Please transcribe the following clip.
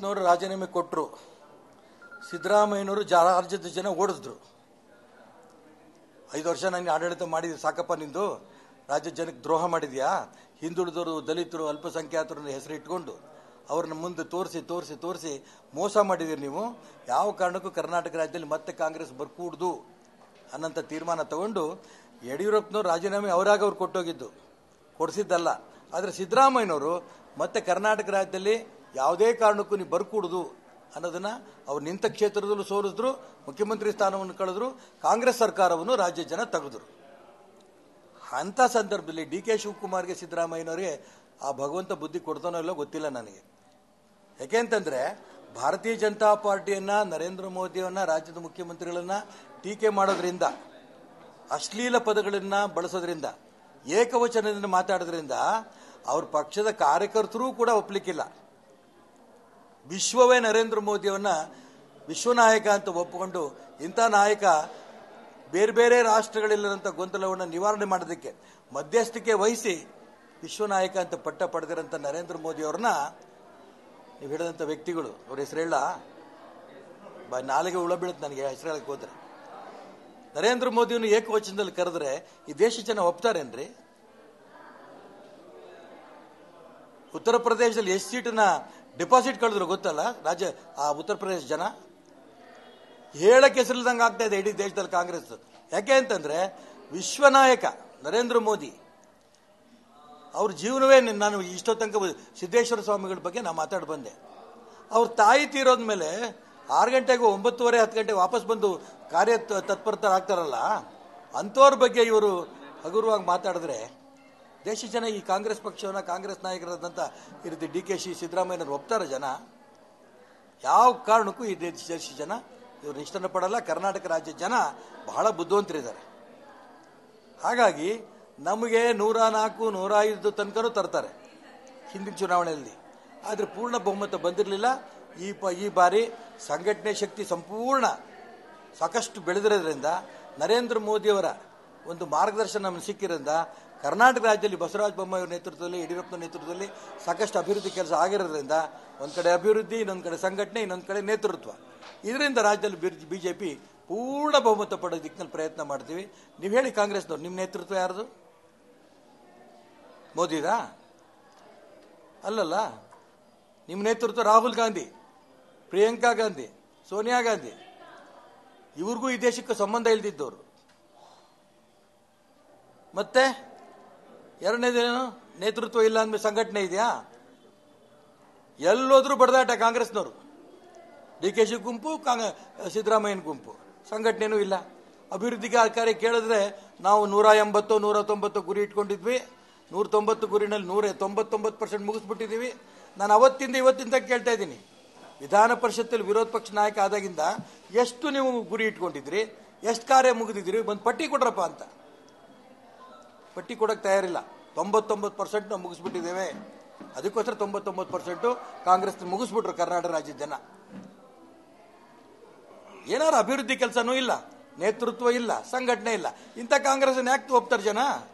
ಯಡಿಯೂರಪ್ಪನವರು ರಾಜೀನಾಮೆ ಕೊಟ್ಟರು ಸಿದ್ದರಾಮಯ್ಯನವರು ರಾಜ್ಯದ ಜನ ಓಡಿಸಿದ್ರು ಐದು ವರ್ಷ ನನಗೆ ಆಡಳಿತ ಮಾಡಿದ್ವಿ ಸಾಕಪ್ಪ ನಿಂದು ರಾಜ್ಯದ ಜನಕ್ಕೆ ದ್ರೋಹ ಮಾಡಿದ್ಯಾ ಹಿಂದುಳಿದವರು ದಲಿತರು ಅಲ್ಪಸಂಖ್ಯಾತರನ್ನ ಹೆಸರು ಇಟ್ಕೊಂಡು ಅವ್ರನ್ನ ಮುಂದೆ ತೋರಿಸಿ ತೋರಿಸಿ ತೋರಿಸಿ ಮೋಸ ಮಾಡಿದಿರಿ ನೀವು ಯಾವ ಕಾರಣಕ್ಕೂ ಕರ್ನಾಟಕ ರಾಜ್ಯದಲ್ಲಿ ಮತ್ತೆ ಕಾಂಗ್ರೆಸ್ ಬರ್ಕೂಡ್ದು ಅನ್ನೋಂಥ ತೀರ್ಮಾನ ತಗೊಂಡು ಯಡಿಯೂರಪ್ಪನವ್ರು ರಾಜೀನಾಮೆ ಅವರಾಗ ಅವ್ರು ಕೊಟ್ಟೋಗಿದ್ದು ಕೊಡಿಸಿದ್ದಲ್ಲ ಆದರೆ ಸಿದ್ದರಾಮಯ್ಯನವರು ಮತ್ತೆ ಕರ್ನಾಟಕ ರಾಜ್ಯದಲ್ಲಿ ಯಾವುದೇ ಕಾರಣಕ್ಕೂ ನೀವು ಬರ್ಕೂಡುದು ಅನ್ನೋದನ್ನ ಅವ್ರು ನಿಂತ ಕ್ಷೇತ್ರದಲ್ಲೂ ಸೋಲಿಸಿದ್ರು ಮುಖ್ಯಮಂತ್ರಿ ಸ್ಥಾನವನ್ನು ಕಳೆದ್ರು ಕಾಂಗ್ರೆಸ್ ಸರ್ಕಾರವನ್ನು ರಾಜ್ಯ ಜನ ತೆಗೆದ್ರು ಅಂಥ ಸಂದರ್ಭದಲ್ಲಿ ಡಿ ಕೆ ಶಿವಕುಮಾರ್ಗೆ ಸಿದ್ದರಾಮಯ್ಯನವರಿಗೆ ಆ ಭಗವಂತ ಬುದ್ಧಿ ಕೊಡ್ತಾನೋ ಇಲ್ಲೋ ಗೊತ್ತಿಲ್ಲ ನನಗೆ ಯಾಕೆಂತಂದ್ರೆ ಭಾರತೀಯ ಜನತಾ ಪಾರ್ಟಿಯನ್ನ ನರೇಂದ್ರ ಮೋದಿಯವನ್ನ ರಾಜ್ಯದ ಮುಖ್ಯಮಂತ್ರಿಗಳನ್ನ ಟೀಕೆ ಮಾಡೋದ್ರಿಂದ ಅಶ್ಲೀಲ ಪದಗಳನ್ನ ಬಳಸೋದ್ರಿಂದ ಏಕವಚನದಿಂದ ಮಾತಾಡೋದ್ರಿಂದ ಅವ್ರ ಪಕ್ಷದ ಕಾರ್ಯಕರ್ತರೂ ಕೂಡ ಒಪ್ಲಿಕ್ಕಿಲ್ಲ ವಿಶ್ವವೇ ನರೇಂದ್ರ ಮೋದಿಯವನ್ನ ವಿಶ್ವನಾಯಕ ಅಂತ ಒಪ್ಪಿಕೊಂಡು ಇಂಥ ನಾಯಕ ಬೇರೆ ಬೇರೆ ರಾಷ್ಟ್ರಗಳಲ್ಲಿರುವಂಥ ಗೊಂದಲವನ್ನು ನಿವಾರಣೆ ಮಾಡೋದಕ್ಕೆ ಮಧ್ಯಸ್ಥಿಕೆ ವಹಿಸಿ ವಿಶ್ವನಾಯಕ ಅಂತ ಪಟ್ಟ ಪಡೆದಿರೋಂಥ ನರೇಂದ್ರ ಮೋದಿ ಅವ್ರನ್ನ ನೀವು ಹಿಡಿದಂಥ ವ್ಯಕ್ತಿಗಳು ಅವ್ರ ಹೆಸರು ಹೇಳ ಬ ನಾಲಿಗೆ ಉಳ ಬೀಳುತ್ತೆ ನನಗೆ ಹೆಸರು ಹೇಳಕ್ಕೆ ಹೋದ್ರೆ ನರೇಂದ್ರ ಮೋದಿಯನ್ನು ಏಕವಚನದಲ್ಲಿ ಕರೆದ್ರೆ ಈ ದೇಶ ಜನ ಒಪ್ತಾರೇನ್ರಿ ಉತ್ತರ ಪ್ರದೇಶದಲ್ಲಿ ಎಷ್ಟು ಸೀಟನ್ನ ಡೆಪಾಸಿಟ್ ಕಳೆದ್ರು ಗೊತ್ತಲ್ಲ ರಾಜ್ಯ ಆ ಉತ್ತರ ಪ್ರದೇಶ ಜನ ಹೇಳಕ್ಕೆ ಹೆಸರಿಲ್ದಂಗೆ ಆಗ್ತಾ ಇದೆ ಇಡೀ ದೇಶದಲ್ಲಿ ಕಾಂಗ್ರೆಸ್ ಯಾಕೆ ಅಂತಂದ್ರೆ ವಿಶ್ವನಾಯಕ ನರೇಂದ್ರ ಮೋದಿ ಅವ್ರ ಜೀವನವೇ ನಿ- ನಾನು ಇಷ್ಟೋ ತನಕ ಸಿದ್ದೇಶ್ವರ ಸ್ವಾಮಿಗಳ ಬಗ್ಗೆ ನಾನು ಮಾತಾಡಿ ಬಂದೆ ಅವ್ರ ತಾಯಿ ತೀರೋದ್ಮೇಲೆ ಆರು ಗಂಟೆಗೆ ಒಂಬತ್ತುವರೆ ಹತ್ತು ಗಂಟೆಗೆ ವಾಪಸ್ ಬಂದು ಕಾರ್ಯ ತ- ತತ್ಪರರಾಗ್ತಾರಲ್ಲ ಅಂಥವ್ರ ಬಗ್ಗೆ ಇವರು ಹಗುರವಾಗಿ ಮಾತಾಡಿದ್ರೆ ದೇಶ ಜನ ಈ ಕಾಂಗ್ರೆಸ್ ಪಕ್ಷವನ್ನ ಕಾಂಗ್ರೆಸ್ ನಾಯಕರಾದಂಥ ಈ ರೀತಿ ಡಿ ಕೆ ಶಿ ಸಿದ್ದರಾಮಯ್ಯನವ್ರು ಒಪ್ತಾರ ಜನ ಯಾವ ಕಾರಣಕ್ಕೂ ಈ ದೇಶ ದೇಶ ಜನ ಇವ್ರನ್ನ ಇಷ್ಟನ ಪಡಲ್ಲ ಕರ್ನಾಟಕ ರಾಜ್ಯ ಜನ ಬಹಳ ಬುದ್ಧಿವಂತರಿದ್ದಾರೆ ಹಾಗಾಗಿ ನಮಗೆ ನೂರ ನಾಲ್ಕು ನೂರ ಐದು ತನಕನೂ ತರ್ತಾರೆ ಹಿಂದಿನ ಚುನಾವಣೆಯಲ್ಲಿ ಆದರೆ ಪೂರ್ಣ ಬಹುಮತ ಬಂದಿರಲಿಲ್ಲ ಈ ಪ ಈ ಬಾರಿ ಸಂಘಟನೆ ಶಕ್ತಿ ಸಂಪೂರ್ಣ ಸಾಕಷ್ಟು ಬೆಳೆದಿರೋದ್ರಿಂದ ನರೇಂದ್ರ ಮೋದಿಯವರ ಒಂದು ಮಾರ್ಗದರ್ಶನ ನಮಗೆ ಸಿಕ್ಕಿರೋದ್ರಿಂದ ಕರ್ನಾಟಕ ರಾಜ್ಯದಲ್ಲಿ ಬಸವರಾಜ ಬೊಮ್ಮಾಯಿ ನೇತೃತ್ವದಲ್ಲಿ ಯಡಿಯೂರಪ್ಪನ ನೇತೃತ್ವದಲ್ಲಿ ಸಾಕಷ್ಟು ಅಭಿವೃದ್ಧಿ ಕೆಲಸ ಆಗಿರೋದ್ರಿಂದ ಒಂದು ಕಡೆ ಅಭಿವೃದ್ಧಿ ಇನ್ನೊಂದು ಕಡೆ ಸಂಘಟನೆ ಇನ್ನೊಂದು ಕಡೆ ನೇತೃತ್ವ ಇದರಿಂದ ರಾಜ್ಯದಲ್ಲಿ ಬಿಜೆಪಿ ಪೂರ್ಣ ಬಹುಮತ ಪಡೋ ದಿಕ್ಕಿನಲ್ಲಿ ಪ್ರಯತ್ನ ಮಾಡ್ತೀವಿ ನೀವು ಹೇಳಿ ಕಾಂಗ್ರೆಸ್ನವ್ರು ನಿಮ್ಮ ನೇತೃತ್ವ ಯಾರ್ದು ಮೋದಿದಾ ಅಲ್ಲಲ್ಲ ನಿಮ್ಮ ನೇತೃತ್ವ ರಾಹುಲ್ ಗಾಂಧಿ ಪ್ರಿಯಾಂಕಾ ಗಾಂಧಿ ಸೋನಿಯಾ ಗಾಂಧಿ ಇವ್ರಿಗೂ ಈ ದೇಶಕ್ಕೆ ಸಂಬಂಧ ಇಲ್ದಿದ್ದವರು ಮತ್ತೆ ಎರಡನೇದೇನು ನೇತೃತ್ವ ಇಲ್ಲ ಅಂದ್ಮೇಲೆ ಸಂಘಟನೆ ಇದೆಯಾ ಎಲ್ಲೋದ್ರೂ ಬಡದಾಟ ಕಾಂಗ್ರೆಸ್ನವರು ಡಿ ಕೆ ಶಿ ಗುಂಪು ಕಾಂಗ್ ಸಿದ್ದರಾಮಯ್ಯನ ಗುಂಪು ಸಂಘಟನೆನೂ ಇಲ್ಲ ಅಭಿವೃದ್ಧಿಗೆ ಕಾರ್ಯ ಕೇಳಿದ್ರೆ ನಾವು ನೂರ ಎಂಬತ್ತು ನೂರ ತೊಂಬತ್ತು ಗುರಿ ಇಟ್ಕೊಂಡಿದ್ವಿ ನೂರ ತೊಂಬತ್ತು ಗುರಿನಲ್ಲಿ ನೂರ ತೊಂಬತ್ತೊಂಬತ್ತು ಪರ್ಸೆಂಟ್ ಮುಗಿಸ್ಬಿಟ್ಟಿದ್ದೀವಿ ನಾನು ಅವತ್ತಿಂದ ಇವತ್ತಿಂದ ಕೇಳ್ತಾ ಇದ್ದೀನಿ ವಿಧಾನ ಪರಿಷತ್ತಲ್ಲಿ ವಿರೋಧ ಪಕ್ಷ ನಾಯಕ ಆದಾಗಿಂದ ಎಷ್ಟು ನೀವು ಗುರಿ ಇಟ್ಕೊಂಡಿದ್ರಿ ಎಷ್ಟು ಕಾರ್ಯ ಮುಗಿದಿದ್ರಿ ಒಂದು ಪಟ್ಟಿ ಕೊಡ್ರಪ್ಪ ಅಂತ ಪಟ್ಟಿ ಕೊಡಕ್ಕೆ ತಯಾರಿಲ್ಲ ತೊಂಬತ್ತೊಂಬತ್ತು ಪರ್ಸೆಂಟ್ ನಾವು ಮುಗಿಸ್ಬಿಟ್ಟಿದ್ದೇವೆ ಅದಕ್ಕೋಸ್ಕರ ತೊಂಬತ್ತೊಂಬತ್ತು ಪರ್ಸೆಂಟು ಕಾಂಗ್ರೆಸ್ ಮುಗಿಸ್ಬಿಟ್ರು ಕರ್ನಾಟಕ ರಾಜ್ಯದ ಜನ ಏನಾರು ಅಭಿವೃದ್ಧಿ ಕೆಲಸನೂ ಇಲ್ಲ ನೇತೃತ್ವ ಇಲ್ಲ ಸಂಘಟನೆ ಇಲ್ಲ ಇಂಥ ಕಾಂಗ್ರೆಸ್ ಯಾಕೆ ಒಪ್ತಾರೆ ಜನ